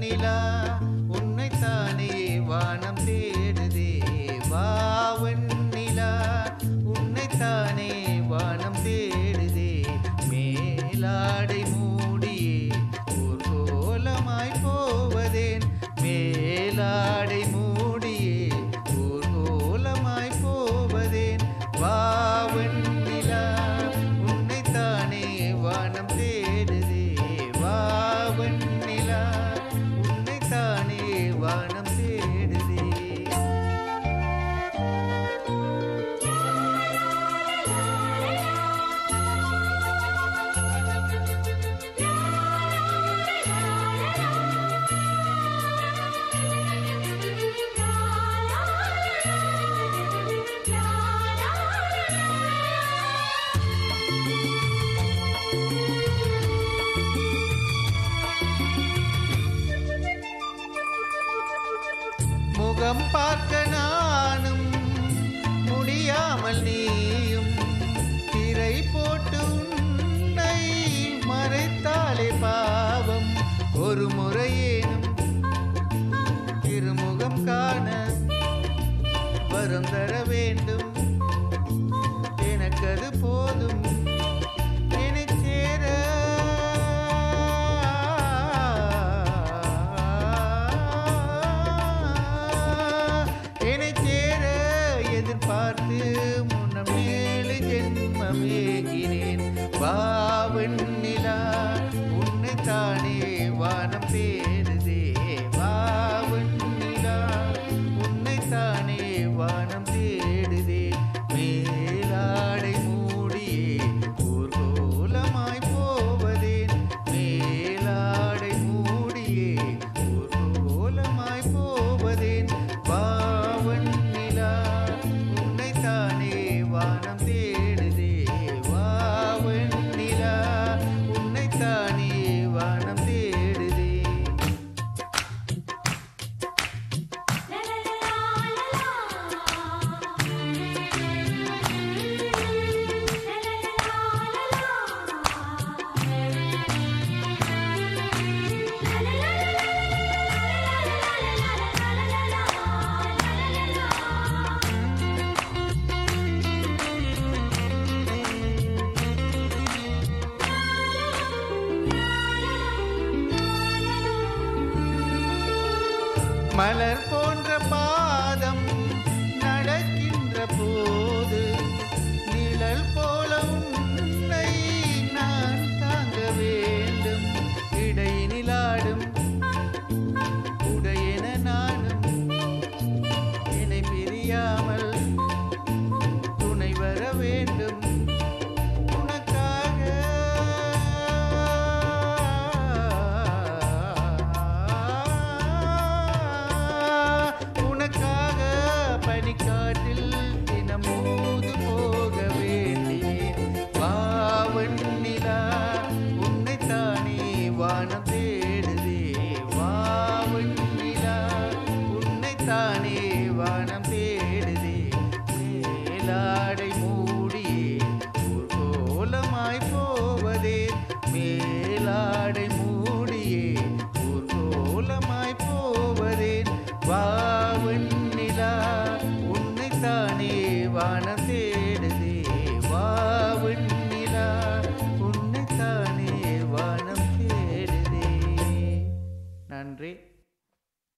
வெண்ணிலா உன்னைத்தானே வானம் தேடுதே வா வெண்ணிலா உன்னைத்தானே வானம் தேடுதே மேலாடை மூடியே ஊர்கோலமாய் போவதேன் மேலாடை மூடியே ஊர்கோலமாய் போவதேன் வா வெண்ணிலா உன்னைத்தானே வானம் தேடுதே வா வெண்ணிலா உன்னைத்தானே வானம் தேடுதே முகம் பார்க்க நானும் முடியாமல் நீயும் திரை போட்டு உன்னை மறைத்தாலே பாவம் ஒரு முறையேனும் திருமுகம் காண வரம் தர வேண்டும் எனக்கது போதும் என்னைச் சேர என்னைச் சேர எதிர்பார்த்து முன்னம் ஏழு ஜென்மமேகினேன் வாவண்ணிலா உன்னைத்தானே வானம் தேடுதே வாவண்ணிலா உன்னைத்தானே வானம் தேடுதே மேலாடை மூடியே ஊர்கோலமாய் போவதேன் மேலாடை மூடியே ஊர்கோலமாய் போவதேன் வாவண்ணிலா உன்னைத்தானே வானம் தேடுதே வாவண்ணிலா உன்னைத்தானே வானம் தேடுதே மலர் போன்ற பாதம் நடக்கின்ற போது நிழல் போல உன்னை நான் தாங்க வேண்டும் இடையினிலாடும் உடையென நானும் என்னை பிரியாமல் துணை வர வேண்டும் உனக்காக உனக்காக பனிக்காட்டில் தினமூது போக வேண்டினேன் வாவண்ணிலா உன்னைத்தானே வானம் தேடுதே வாவண்ணிலா உன்னைத்தானே வானம் தேடுதே மேலாடை மூடியே ஊர்கோலமாய் போவதே மேலாடை மூடியே ஊர்கோலமாய் போவதே வாவண்ணிலா உன்னைத்தானே வானம்